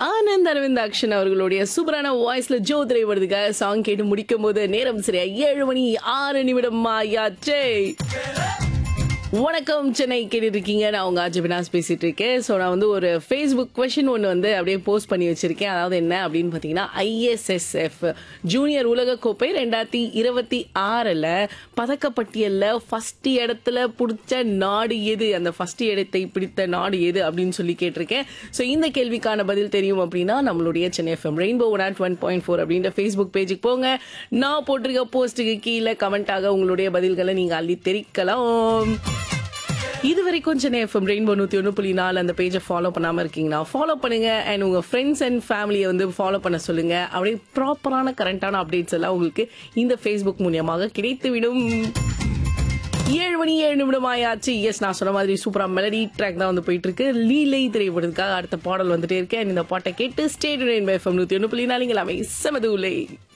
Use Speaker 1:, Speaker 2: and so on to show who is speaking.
Speaker 1: Anand Aravind action அவர்களுடைய சூப்பரான வாய்ஸ்ல ஜோ திரைவதுக்காக சாங் கேட்டு முடிக்கும் போது நேரம் சரியா ஏழு மணி ஆறு நிமிடம் ஆயாச்சே வணக்கம் சென்னை கேட்டுட்டு இருக்கீங்க நான் உங்க ஆஜ் வினாஸ் பேசிட்டு இருக்கேன் ஸோ நான் வந்து ஒரு ஃபேஸ்புக் கொஷின் ஒன்று வந்து அப்படியே போஸ்ட் பண்ணி வச்சிருக்கேன் அதாவது என்ன அப்படின்னு பார்த்தீங்கன்னா ஐஎஸ்எஸ்எஃப் ஜூனியர் உலகக்கோப்பை ரெண்டாயிரத்தி இருபத்தி ஆறில் பதக்கப்பட்டியலில் ஃபர்ஸ்ட் இடத்துல பிடிச்ச நாடு எது அந்த ஃபர்ஸ்ட் இடத்தை பிடித்த நாடு எது அப்படின்னு சொல்லி கேட்டிருக்கேன் ஸோ இந்த கேள்விக்கான பதில் தெரியும் அப்படின்னா நம்மளுடைய Chennai FM rainbow one ought one point four அப்படின்ற ஃபேஸ்புக் பேஜுக்கு போங்க நான் போட்டிருக்க போஸ்ட்டுக்கு கீழே கமெண்டாக உங்களுடைய பதில்களை நீங்கள் அள்ளி தெரிக்கலாம் இது வரைக்கும் சென்னை எஃப்எம் ரெயின்போ நூற்றி ஒன்று புள்ளி நாலு அந்த பேஜை ஃபாலோ பண்ணாமல் இருக்கீங்கன்னா ஃபாலோ பண்ணுங்க அண்ட் உங்கள் ஃப்ரெண்ட்ஸ் அண்ட் ஃபேமிலியை வந்து ஃபாலோ பண்ண சொல்லுங்க அப்படியே ப்ராப்பரான கரண்டான அப்டேட்ஸ் எல்லாம் உங்களுக்கு இந்த ஃபேஸ்புக் மூலியமாக கிடைத்துவிடும் ஏழு மணி ஏழு நிமிடம் ஆயாச்சு எஸ் நான் சொன்ன மாதிரி சூப்பரா மெலடி ட்ராக் தான் வந்து போயிட்டு இருக்கு லீலை திரைப்படத்துக்காக அடுத்த பாடல் வந்துட்டே இருக்கேன் இந்த பாட்டை கேட்டு ஸ்டேட் பை எஃப்எம் நூற்றி ஒன்று புள்ளி நாலு எல்லாமே செமது உலை